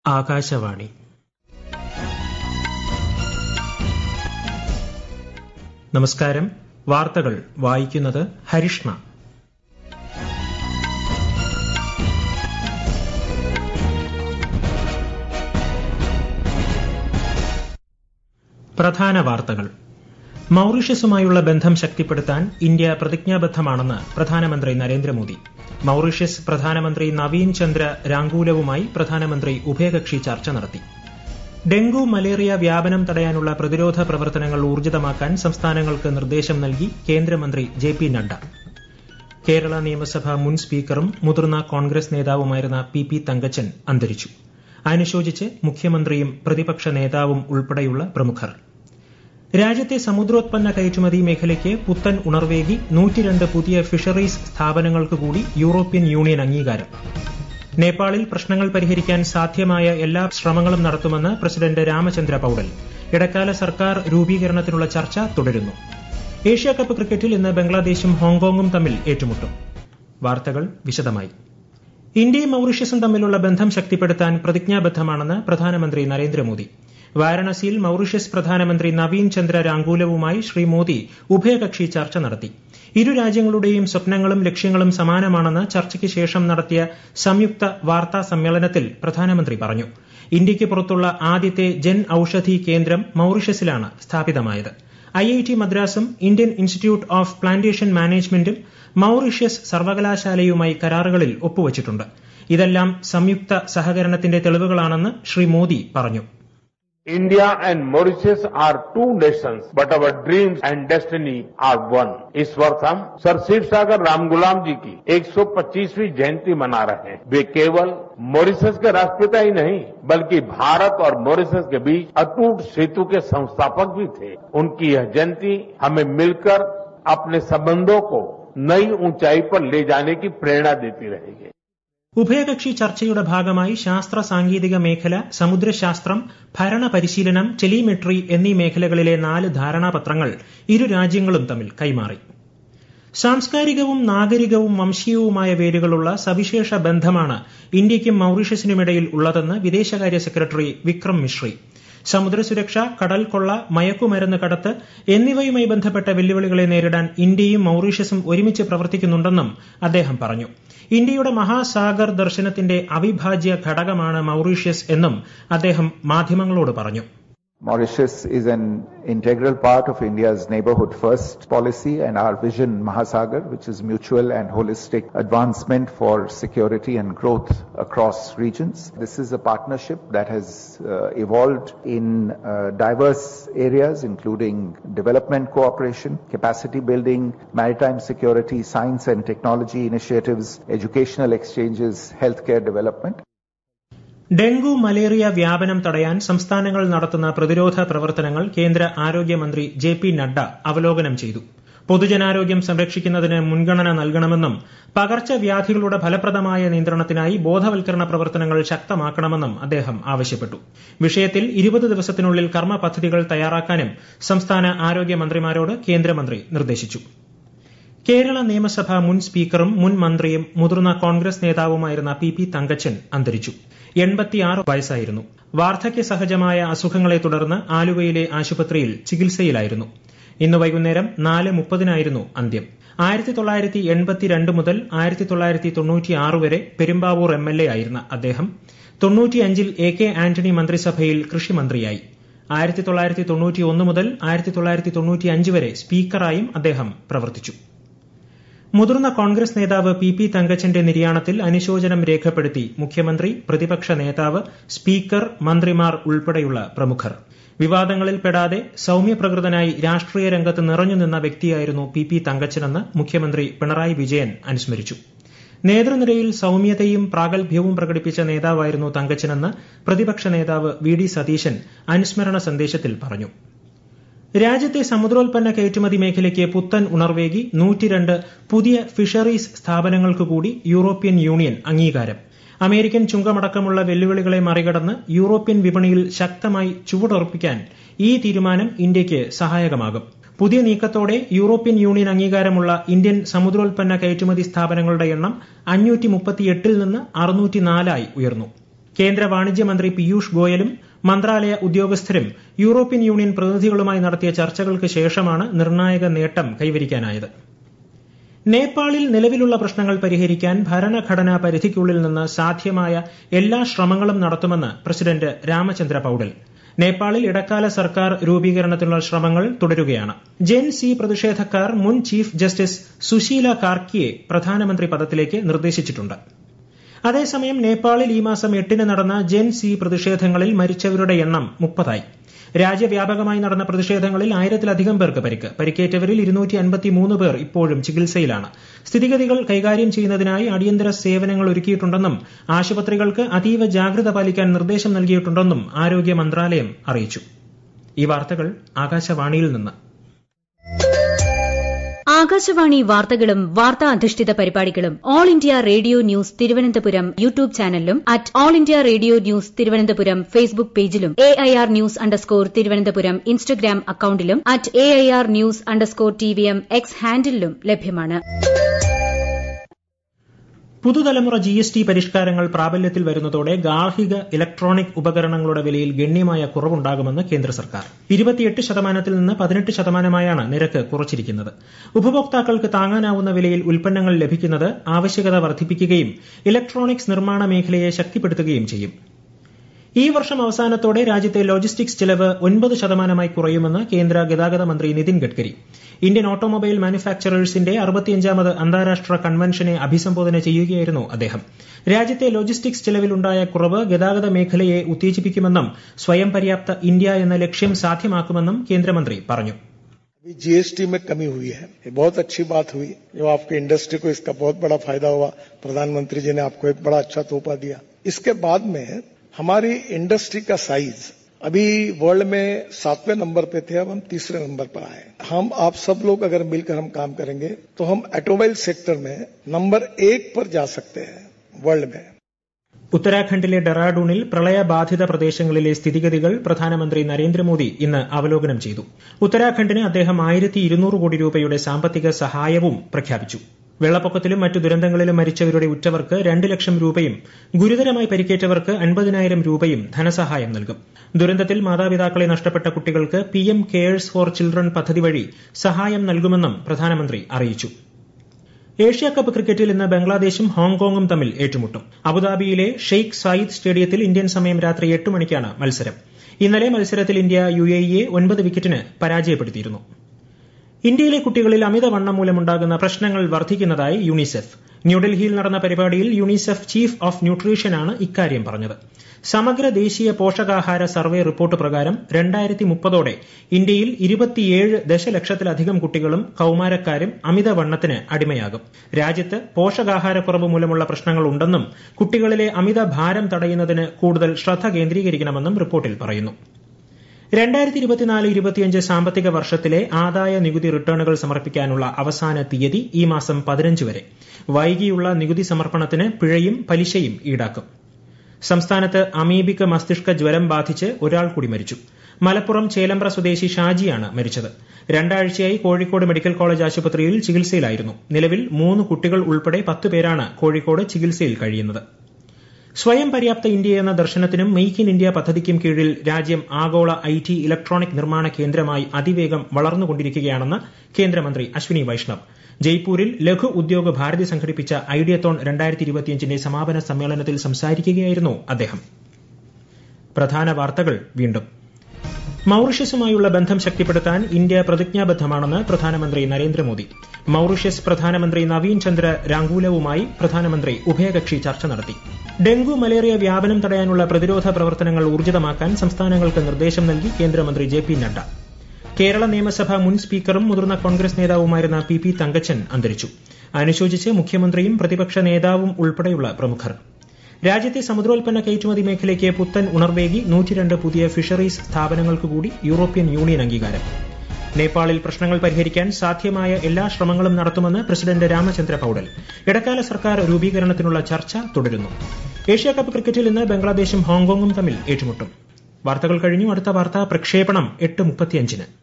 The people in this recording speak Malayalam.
ആകാശവാണി നമസ്കാരം വാർത്തകൾ വായിക്കുന്നത് ഹരിഷ്ണ പ്രധാന വാർത്തകൾ മൌറീഷ്യസുമായുള്ള ബന്ധം ശക്തിപ്പെടുത്താൻ ഇന്ത്യ പ്രതിജ്ഞാബദ്ധമാണെന്ന് പ്രധാനമന്ത്രി നരേന്ദ്രമോദി മൌറീഷ്യസ് പ്രധാനമന്ത്രി നവീൻ ചന്ദ്ര രാങ്കൂലവുമായി പ്രധാനമന്ത്രി ഉഭയകക്ഷി ചർച്ച നടത്തി ഡെങ്കു മലേറിയ വ്യാപനം തടയാനുള്ള പ്രതിരോധ പ്രവർത്തനങ്ങൾ ഊർജിതമാക്കാൻ സംസ്ഥാനങ്ങൾക്ക് നിർദ്ദേശം നൽകി കേന്ദ്രമന്ത്രി ജെ പി നഡ്ഡ കേരള നിയമസഭ മുൻ സ്പീക്കറും മുതിർന്ന കോൺഗ്രസ് നേതാവുമായിരുന്ന പി പി തങ്കച്ചൻ അന്തരിച്ചു അനുശോചിച്ച് മുഖ്യമന്ത്രിയും പ്രതിപക്ഷ നേതാവും ഉൾപ്പെടെയുള്ള പ്രമുഖർ രാജ്യത്തെ സമുദ്രോത്പന്ന കയറ്റുമതി മേഖലയ്ക്ക് പുത്തൻ ഉണർവേകി നൂറ്റിരണ്ട് പുതിയ ഫിഷറീസ് സ്ഥാപനങ്ങൾക്ക് കൂടി യൂറോപ്യൻ യൂണിയൻ അംഗീകാരം നേപ്പാളിൽ പ്രശ്നങ്ങൾ പരിഹരിക്കാൻ സാധ്യമായ എല്ലാ ശ്രമങ്ങളും നടത്തുമെന്ന് പ്രസിഡന്റ് രാമചന്ദ്ര പൌഡൽ ഇടക്കാല സർക്കാർ രൂപീകരണത്തിനുള്ള ചർച്ച തുടരുന്നു ഏഷ്യാകപ്പ് ക്രിക്കറ്റിൽ ഇന്ന് ബംഗ്ലാദേശും ഹോങ്കോങ്ങും തമ്മിൽ ഏറ്റുമുട്ടും വാർത്തകൾ വിശദമായി ഇന്ത്യയും മൌറീഷ്യസും തമ്മിലുള്ള ബന്ധം ശക്തിപ്പെടുത്താൻ പ്രതിജ്ഞാബദ്ധമാണെന്ന് പ്രധാനമന്ത്രി നരേന്ദ്രമോദി വാരണസിയിൽ മൌറീഷ്യസ് പ്രധാനമന്ത്രി നവീൻ ചന്ദ്ര രാങ്കൂലവുമായി ശ്രീ മോദി ഉഭയകക്ഷി ചർച്ച നടത്തി ഇരു രാജ്യങ്ങളുടെയും സ്വപ്നങ്ങളും ലക്ഷ്യങ്ങളും സമാനമാണെന്ന് ചർച്ചയ്ക്ക് ശേഷം നടത്തിയ സംയുക്ത വാർത്താ സമ്മേളനത്തിൽ പ്രധാനമന്ത്രി പറഞ്ഞു ഇന്ത്യയ്ക്ക് പുറത്തുള്ള ആദ്യത്തെ ജൻ ഔഷധി കേന്ദ്രം മൌറീഷ്യസിലാണ് സ്ഥാപിതമായത് ഐഐടി മദ്രാസും ഇന്ത്യൻ ഇൻസ്റ്റിറ്റ്യൂട്ട് ഓഫ് പ്ലാന്റേഷൻ മാനേജ്മെന്റും മൌറീഷ്യസ് സർവകലാശാലയുമായി കരാറുകളിൽ ഒപ്പുവച്ചിട്ടുണ്ട് ഇതെല്ലാം സംയുക്ത സഹകരണത്തിന്റെ തെളിവുകളാണെന്ന് ശ്രീ മോദി പറഞ്ഞു India and Mauritius are two nations, but our dreams and destiny are one. इस वर्ष हम sir Seewoosagur Ramgoolam ji की 125वीं जयंती मना रहे हैं वे केवल मॉरिशस के राष्ट्रपिता ही नहीं बल्कि भारत और मॉरिशस के बीच अटूट सेतु के संस्थापक भी थे उनकी यह जयंती हमें मिलकर अपने संबंधों को नई ऊंचाई पर ले जाने की प्रेरणा देती रहेगी ഉഭയകക്ഷി ചർച്ചയുടെ ഭാഗമായി ശാസ്ത്ര സാങ്കേതിക മേഖല സമുദ്രശാസ്ത്രം ഭരണ പരിശീലനം ടെലിമെട്രി എന്നീ മേഖലകളിലെ നാല് ധാരണാപത്രങ്ങൾ ഇരു രാജ്യങ്ങളും തമ്മിൽ കൈമാറി സാംസ്കാരികവും നാഗരികവും വംശീയവുമായ വേരുകളുള്ള സവിശേഷ ബന്ധമാണ് ഇന്ത്യയ്ക്കും മൌറീഷ്യസിനുമിടയിൽ ഉള്ളതെന്ന് വിദേശകാര്യ സെക്രട്ടറി വിക്രം മിശ്രി സമുദ്രസുരക്ഷ കടൽ കൊള്ള മയക്കുമരുന്ന് കടത്ത് എന്നിവയുമായി ബന്ധപ്പെട്ട വെല്ലുവിളികളെ നേരിടാൻ ഇന്ത്യയും മൌറീഷ്യസും ഒരുമിച്ച് പ്രവർത്തിക്കുന്നുണ്ടെന്നും അദ്ദേഹം പറഞ്ഞു ഇന്ത്യയുടെ മഹാസാഗർ ദർശനത്തിന്റെ അവിഭാജ്യ ഘടകമാണ് മൌറീഷ്യസ് എന്നും അദ്ദേഹം മാധ്യമങ്ങളോട് പറഞ്ഞു Mauritius is an integral part of India's neighborhood first policy and our vision Mahasagar, which is mutual and holistic advancement for security and growth across regions. This is a partnership that has uh, evolved in uh, diverse areas, including development cooperation, capacity building, maritime security, science and technology initiatives, educational exchanges, healthcare development. Dengue malaria വ്യാപനം തടയാൻ സംസ്ഥാനങ്ങൾ നടത്തുന്ന പ്രതിരോധ പ്രവർത്തനങ്ങൾ കേന്ദ്ര ആരോഗ്യമന്ത്രി ജെ പി നഡ്ഡ അവലോകനം ചെയ്തു പൊതുജനാരോഗ്യം സംരക്ഷിക്കുന്നതിന് മുൻഗണന നൽകണമെന്നും പകർച്ചവ്യാധികളുടെ ഫലപ്രദമായ നിയന്ത്രണത്തിനായി ബോധവൽക്കരണ പ്രവർത്തനങ്ങൾ ശക്തമാക്കണമെന്നും അദ്ദേഹം ആവശ്യപ്പെട്ടു വിഷയത്തിൽ ഇരുപത് ദിവസത്തിനുള്ളിൽ കർമ്മ പദ്ധതികൾ തയ്യാറാക്കാനും സംസ്ഥാന ആരോഗ്യമന്ത്രിമാരോട് കേന്ദ്രമന്ത്രി നിർദ്ദേശിച്ചു കേരള നിയമസഭ മുൻ സ്പീക്കറും മുൻ മന്ത്രിയും മുതിർന്ന കോൺഗ്രസ് നേതാവുമായിരുന്ന പി പി തങ്കച്ചൻ അന്തരിച്ചു എൺപത്തിയാറ് വയസ്സായിരുന്നു വാർദ്ധക്യ സഹജമായ അസുഖങ്ങളെ തുടർന്ന് ആലുവയിലെ ആശുപത്രിയിൽ ചികിത്സയിലായിരുന്നു ഇന്ന് വൈകുന്നേരം നാല് മുപ്പതിനായിരുന്നു അന്ത്യം ആയിരത്തി തൊള്ളായിരത്തി എൺപത്തിരണ്ട് മുതൽ ആയിരത്തി തൊള്ളായിരത്തി തൊണ്ണൂറ്റിയാറ് വരെ പെരുമ്പാവൂർ എം എൽ എ ആയിരുന്ന അദ്ദേഹം തൊണ്ണൂറ്റിയഞ്ചിൽ എ കെ ആന്റണി മന്ത്രിസഭയിൽ കൃഷിമന്ത്രിയായി ആയിരത്തി തൊള്ളായിരത്തി തൊണ്ണൂറ്റി ഒന്ന് മുതൽ ആയിരത്തി തൊള്ളായിരത്തി തൊണ്ണൂറ്റിയഞ്ച് വരെ സ്പീക്കറായും അദ്ദേഹം പ്രവർത്തിച്ചു മുതിർന്ന കോൺഗ്രസ് നേതാവ് പി പി തങ്കച്ചന്റെ നിര്യാണത്തിൽ അനുശോചനം രേഖപ്പെടുത്തി മുഖ്യമന്ത്രി പ്രതിപക്ഷ നേതാവ് സ്പീക്കർ മന്ത്രിമാർ ഉൾപ്പെടെയുള്ള പ്രമുഖർ വിവാദങ്ങളിൽ പെടാതെ സൌമ്യപ്രകൃതനായി രാഷ്ട്രീയ രംഗത്ത് നിറഞ്ഞു നിന്ന വ്യക്തിയായിരുന്നു പി പി തങ്കച്ചനെന്ന് മുഖ്യമന്ത്രി പിണറായി വിജയൻ അനുസ്മരിച്ചു നേതൃനിരയിൽ സൌമ്യതയും പ്രാഗൽഭ്യവും പ്രകടിപ്പിച്ച നേതാവായിരുന്നു തങ്കച്ചനെന്ന് പ്രതിപക്ഷ നേതാവ് വി ഡി സതീശൻ അനുസ്മരണ സന്ദേശത്തിൽ പറഞ്ഞു രാജ്യത്തെ സമുദ്രോൽപ്പന്ന കയറ്റുമതി മേഖലയ്ക്ക് പുത്തൻ ഉണർവേകി നൂറ്റിരണ്ട് പുതിയ ഫിഷറീസ് സ്ഥാപനങ്ങൾക്ക് കൂടി യൂറോപ്യൻ യൂണിയൻ അംഗീകാരം അമേരിക്കൻ ചുങ്കമടക്കമുള്ള വെല്ലുവിളികളെ മറികടന്ന് യൂറോപ്യൻ വിപണിയിൽ ശക്തമായി ചുവടുറപ്പിക്കാൻ ഈ തീരുമാനം ഇന്ത്യയ്ക്ക് സഹായകമാകും പുതിയ നീക്കത്തോടെ യൂറോപ്യൻ യൂണിയൻ അംഗീകാരമുള്ള ഇന്ത്യൻ സമുദ്രോൽപ്പന്ന കയറ്റുമതി സ്ഥാപനങ്ങളുടെ എണ്ണം അഞ്ഞൂറ്റി മുപ്പത്തിയെട്ടിൽ നിന്ന് അറുന്നൂറ്റിനാലായി ഉയർന്നു കേന്ദ്ര വാണിജ്യ മന്ത്രി പീയൂഷ് ഗോയലും മന്ത്രാലയ ഉദ്യോഗസ്ഥരും യൂറോപ്യൻ യൂണിയൻ പ്രതിനിധികളുമായി നടത്തിയ ചർച്ചകൾക്ക് ശേഷമാണ് നിർണായക നേട്ടം കൈവരിക്കാനായത് നേപ്പാളിൽ നിലവിലുള്ള പ്രശ്നങ്ങൾ പരിഹരിക്കാൻ ഭരണഘടനാ പരിധിക്കുള്ളിൽ നിന്ന് സാധ്യമായ എല്ലാ ശ്രമങ്ങളും നടത്തുമെന്ന് പ്രസിഡന്റ് രാമചന്ദ്ര പൌഡൽ നേപ്പാളിൽ ഇടക്കാല സർക്കാർ രൂപീകരണത്തിനുള്ള ശ്രമങ്ങൾ തുടരുകയാണ് ജെൻ സി പ്രതിഷേധക്കാർ മുൻ ചീഫ് ജസ്റ്റിസ് സുശീല കാർക്കിയെ പ്രധാനമന്ത്രി പദത്തിലേക്ക് നിർദ്ദേശിച്ചിട്ടുണ്ട് അതേസമയം നേപ്പാളിൽ ഈ മാസം എട്ടിന് നടന്ന ജെൻ സി പ്രതിഷേധങ്ങളിൽ മരിച്ചവരുടെ എണ്ണം മുപ്പതായി രാജ്യവ്യാപകമായി നടന്ന പ്രതിഷേധങ്ങളിൽ ആയിരത്തിലധികം പേർക്ക് പരിക്ക് പരിക്കേറ്റവരിൽ ഇരുന്നൂറ്റി അൻപത്തിമൂന്ന് പേർ ഇപ്പോഴും ചികിത്സയിലാണ് സ്ഥിതിഗതികൾ കൈകാര്യം ചെയ്യുന്നതിനായി അടിയന്തര സേവനങ്ങൾ ഒരുക്കിയിട്ടുണ്ടെന്നും ആശുപത്രികൾക്ക് അതീവ ജാഗ്രത പാലിക്കാൻ നിർദ്ദേശം നൽകിയിട്ടുണ്ടെന്നും ആരോഗ്യ മന്ത്രാലയം അറിയിച്ചു ഈ വാർത്തകൾ ആകാശവാണിയിൽ നിന്ന് ആകാശവാണി വാർത്തകളും വാർത്താ അധിഷ്ഠിത പരിപാടികളും All India Radio News Thiruvananthapuram YouTube ചാനലിലും at All India Radio News Thiruvananthapuram Facebook പേജിലും A I R news underscore Thiruvananthapuram Instagram അക്കൌണ്ടിലും at A I R news underscore T V M X ഹാൻഡിലും ലഭ്യമാണ് പുതുതലമുറ ജി എസ് ടി പരിഷ്കാരങ്ങൾ പ്രാബല്യത്തിൽ വരുന്നതോടെ ഗാർഹിക ഇലക്ട്രോണിക് ഉപകരണങ്ങളുടെ വിലയിൽ ഗണ്യമായ കുറവുണ്ടാകുമെന്ന് കേന്ദ്ര സർക്കാർ ഇരുപത്തിയെട്ട് ശതമാനത്തിൽ നിന്ന് പതിനെട്ട് ശതമാനമായാണ് നിരക്ക് കുറച്ചിരിക്കുന്നത് ഉപഭോക്താക്കൾക്ക് താങ്ങാനാവുന്ന വിലയിൽ ഉൽപ്പന്നങ്ങൾ ലഭിക്കുന്നത് ആവശ്യകത വർദ്ധിപ്പിക്കുകയും ഇലക്ട്രോണിക്സ് നിർമ്മാണ മേഖലയെ ശക്തിപ്പെടുത്തുകയും ചെയ്യും ഈ വർഷം അവസാനത്തോടെ രാജ്യത്തെ ലോജിസ്റ്റിക്സ് ചെലവ് ഒൻപത് ശതമാനമായി കുറയുമെന്ന് കേന്ദ്ര ഗതാഗത മന്ത്രി നിതിൻ ഗഡ്കരി ഇന്ത്യൻ ഓട്ടോമൊബൈൽ മാനുഫാക്ചറേഴ്സിന്റെ അറുപത്തിയഞ്ചാമത് അന്താരാഷ്ട്ര കൺവെൻഷനെ അഭിസംബോധന ചെയ്യുകയായിരുന്നു അദ്ദേഹം രാജ്യത്തെ ലോജിസ്റ്റിക്സ് ചെലവിലുണ്ടായ കുറവ് ഗതാഗത മേഖലയെ ഉത്തേജിപ്പിക്കുമെന്നും സ്വയം പര്യാപ്ത ഇന്ത്യ എന്ന ലക്ഷ്യം സാധ്യമാക്കുമെന്നും കേന്ദ്രമന്ത്രി പറഞ്ഞു अभी जीएसटी में कमी हुई है ये बहुत अच्छी बात हुई जो आपकी इंडस्ट्री को इसका बहुत बड़ा फायदा हुआ प्रधानमंत्री जी ने आपको एक बड़ा अच्छा तोहफा दिया इसके बाद में हमारी इंडस्ट्री का साइज अभी वर्ल्ड में सातवें नंबर पे थे अब हम तीसरे नंबर पर आए हम आप सब लोग अगर मिलकर हम काम करेंगे तो हम ऑटोमोबाइल सेक्टर में नंबर एक पर जा सकते हैं वर्ल्ड में ഉത്തരാഖണ്ഡിലെ ഡെറാഡൂണിൽ പ്രളയബാധിത പ്രദേശങ്ങളിലെ സ്ഥിതിഗതികൾ പ്രധാനമന്ത്രി നരേന്ദ്രമോദി ഇന്ന് അവലോകനം ചെയ്തു ഉത്തരാഖണ്ഡിന് അദ്ദേഹം ആയിരത്തി ഇരുന്നൂറ് കോടി രൂപയുടെ സാമ്പത്തിക സഹായവും പ്രഖ്യാപിച്ചു വെള്ളപ്പൊക്കത്തിലും മറ്റു ദുരന്തങ്ങളിലും മരിച്ചവരുടെ ഉറ്റവർക്ക് രണ്ട് ലക്ഷം രൂപയും ഗുരുതരമായി പരിക്കേറ്റവർക്ക് അൻപതിനായിരം രൂപയും ധനസഹായം നൽകും ദുരന്തത്തിൽ മാതാപിതാക്കളെ നഷ്ടപ്പെട്ട കുട്ടികൾക്ക് P M cares for children പദ്ധതി വഴി സഹായം നൽകുമെന്നും പ്രധാനമന്ത്രി അറിയിച്ചു ഏഷ്യ കപ്പ് ക്രിക്കറ്റിൽ ഇന്ന് ബംഗ്ലാദേശും ഹോങ്കോങ്ങും തമ്മിൽ ഏറ്റുമുട്ടും അബുദാബിയിലെ ഷെയ്ഖ് സായിദ് സ്റ്റേഡിയത്തിൽ ഇന്ത്യൻ സമയം രാത്രി എട്ട് മണിക്കാണ് മത്സരം ഇന്നലെ മത്സരത്തിൽ ഇന്ത്യ യു എ ഇയെ ഒൻപത് വിക്കറ്റിന് പരാജയപ്പെടുത്തിയിരുന്നു ഇന്ത്യയിലെ കുട്ടികളിൽ അമിതവണ്ണം മൂലമുണ്ടാകുന്ന പ്രശ്നങ്ങൾ വർദ്ധിക്കുന്നതായി യൂണിസെഫ് ന്യൂഡൽഹിയിൽ നടന്ന പരിപാടിയിൽ യൂണിസെഫ് ചീഫ് ഓഫ് ന്യൂട്രീഷനാണ് ഇക്കാര്യം പറഞ്ഞത് സമഗ്ര ദേശീയ പോഷകാഹാര സർവേ റിപ്പോർട്ട് പ്രകാരം രണ്ടായിരത്തി മുപ്പതോടെ ഇന്ത്യയിൽ ഇരുപത്തിയേഴ് ദശലക്ഷത്തിലധികം കുട്ടികളും കൌമാരക്കാരും അമിതവണ്ണത്തിന് അടിമയാകും രാജ്യത്ത് പോഷകാഹാരക്കുറവ് മൂലമുള്ള പ്രശ്നങ്ങൾ ഉണ്ടെന്നും കുട്ടികളിലെ അമിത ഭാരം തടയുന്നതിന് കൂടുതൽ ശ്രദ്ധ കേന്ദ്രീകരിക്കണമെന്നും റിപ്പോർട്ടിൽ പറയുന്നു രണ്ടായിരത്തി ഇരുപത്തിനാല് ഇരുപത്തിയഞ്ച് സാമ്പത്തിക വർഷത്തിലെ ആദായ നികുതി റിട്ടേണുകൾ സമർപ്പിക്കാനുള്ള അവസാന തീയതി ഈ മാസം പതിനഞ്ച് വരെ വൈകിയുള്ള നികുതി സമർപ്പണത്തിന് പിഴയും പലിശയും ഈടാക്കും സംസ്ഥാനത്ത് അമീബിക് മസ്തിഷ്ക ജ്വരം ബാധിച്ച് ഒരാൾ കൂടി മരിച്ചു മലപ്പുറം ചേലമ്പ്ര സ്വദേശി ഷാജിയാണ് മരിച്ചത് രണ്ടാഴ്ചയായി കോഴിക്കോട് മെഡിക്കൽ കോളേജ് ആശുപത്രിയിൽ ചികിത്സയിലായിരുന്നു നിലവിൽ മൂന്ന് കുട്ടികൾ ഉൾപ്പെടെ പത്ത് പേരാണ് കോഴിക്കോട് ചികിത്സയിൽ കഴിയുന്നത് സ്വയം പര്യാപ്ത ഇന്ത്യ എന്ന ദർശനത്തിനും മെയ്ക്ക് ഇൻ ഇന്ത്യ പദ്ധതിക്കും കീഴിൽ രാജ്യം ആഗോള ഐ ടി ഇലക്ട്രോണിക് നിർമ്മാണ കേന്ദ്രമായി അതിവേഗം വളർന്നുകൊണ്ടിരിക്കുകയാണെന്ന് കേന്ദ്രമന്ത്രി അശ്വിനി വൈഷ്ണവ് ജയ്പൂരിൽ ലഘു ഉദ്യോഗ ഭാരതി സംഘടിപ്പിച്ച ഐഡിയത്തോൺ രണ്ടായിരത്തി ഇരുപത്തിയഞ്ചിന്റെ സമാപന സമ്മേളനത്തിൽ സംസാരിക്കുകയായിരുന്നു അദ്ദേഹം പ്രധാന വാർത്തകൾ വീണ്ടും മൌറിഷ്യസുമായുള്ള ബന്ധം ശക്തിപ്പെടുത്താൻ ഇന്ത്യ പ്രതിജ്ഞാബദ്ധമാണെന്ന് പ്രധാനമന്ത്രി നരേന്ദ്രമോദി മൌറിഷ്യസ് പ്രധാനമന്ത്രി നവീൻ ചന്ദ്ര രാങ്കൂലവുമായി പ്രധാനമന്ത്രി ഉഭയകക്ഷി ചർച്ച നടത്തി ഡെങ്കു മലേറിയ വ്യാപനം തടയാനുള്ള പ്രതിരോധ പ്രവർത്തനങ്ങൾ ഊർജിതമാക്കാൻ സംസ്ഥാനങ്ങൾക്ക് നിർദ്ദേശം നൽകി കേന്ദ്രമന്ത്രി ജെ പി നഡ്ഡ കേരള നിയമസഭ മുൻ സ്പീക്കറും മുതിർന്ന കോൺഗ്രസ് നേതാവുമായിരുന്ന പി പി തങ്കച്ചൻ അന്തരിച്ചു അനുശോചിച്ച് മുഖ്യമന്ത്രിയും പ്രതിപക്ഷ നേതാവും ഉൾപ്പെടെയുള്ള പ്രമുഖർ രാജ്യത്തെ സമുദ്രോൽപ്പന്ന കയറ്റുമതി മേഖലയ്ക്ക് പുത്തൻ ഉണർവേകി നൂറ്റിരണ്ട് പുതിയ ഫിഷറീസ് സ്ഥാപനങ്ങൾക്ക് കൂടി യൂറോപ്യൻ യൂണിയൻ അംഗീകാരം നേപ്പാളിൽ പ്രശ്നങ്ങൾ പരിഹരിക്കാൻ സാധ്യമായ എല്ലാ ശ്രമങ്ങളും നടത്തുമെന്ന് പ്രസിഡന്റ് രാമചന്ദ്ര പൌഡൽ ഇടക്കാല സർക്കാർ രൂപീകരണത്തിനുള്ള ചർച്ച തുടരുന്നു ഏഷ്യ കപ്പ് ക്രിക്കറ്റിൽ ഇന്ന് ബംഗ്ലാദേശും ഹോങ്കോങ്ങും തമ്മിൽ ഏറ്റുമുട്ടും വാർത്തകൾ കഴിഞ്ഞു അടുത്ത വാർത്താ പ്രക്ഷേപണം എട്ട് മുപ്പത്തിയഞ്ചിന്